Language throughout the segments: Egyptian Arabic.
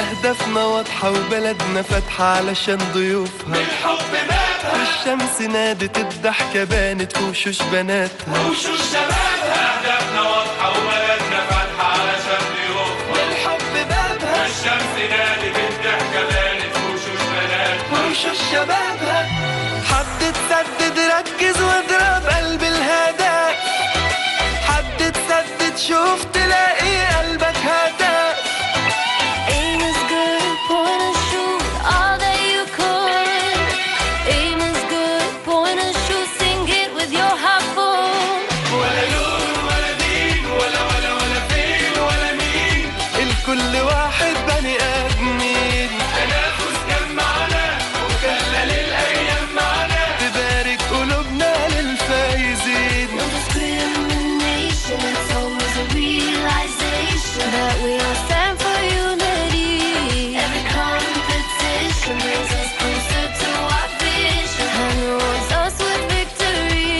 أهدافنا واضحة وبلدنا فاتحة علشان ضيوفها الحب ماتها الشمس نادت الضحكة بانت في وشوش بناتها وشوش شبابها أهدافنا واضحة وبلدنا فاتحة علشان ضيوفها الحب بابها الشمس نادت الضحكة بانت في وشوش بناتها وشوش شبابها حد تسدد ركز واضرب قلب الهدف حد تسدد شوف تلاقي قلبك هدف Aim is good, point and shoot all that you could. Aim is good, point and shoot, sing it with your heart full. ولا لون ولا دين ولا ولا ولا فين ولا مين الكل واحد بني آدمين تنافس كان معانا وكلل الأيام معانا تبارك قلوبنا للفايزين No discrimination, it's always a realization that we all stand for unity. Every competition brings us closer to our vision and rewards us with victory.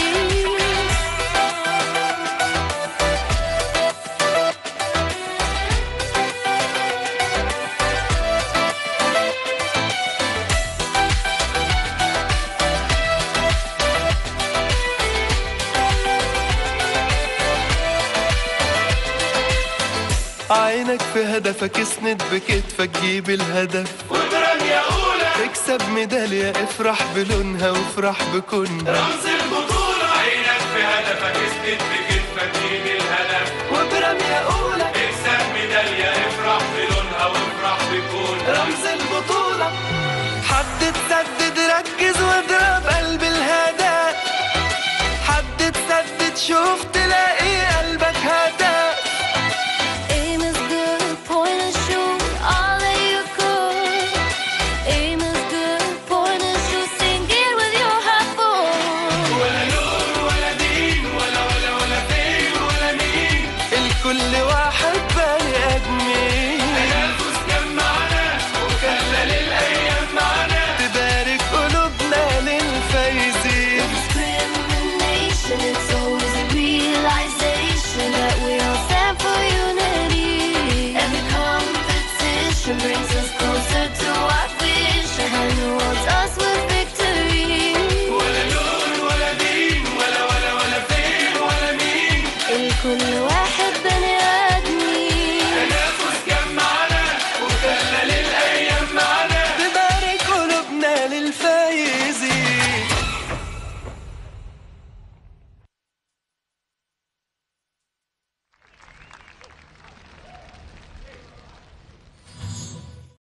عينك في هدفك اسند بكتفك جيب الهدف واضرب يا أولى اكسب ميدالية افرح بلونها وافرح بكونها رمز البطولة عينك في هدفك اسند بكتفك جيب الهدف واضرب يا أولى اكسب ميدالية افرح بلونها وافرح بكونها رمز البطولة حد تسدد ركز واضرب قلب الهدف حد تسدد شوف تلاقي قلبك هدف Aim is good, point and shoot all that you could. Aim is good, point and shoot, sing it with your heart full. ولا لون ولا دين ولا ولا ولا فين ولا مين الكل واحد بني آدمين تنافس كان معانا وكلل الأيام معانا تبارك قلوبنا للفايزين discrimination, it's always a realization that we all stand for unity. Every competition brings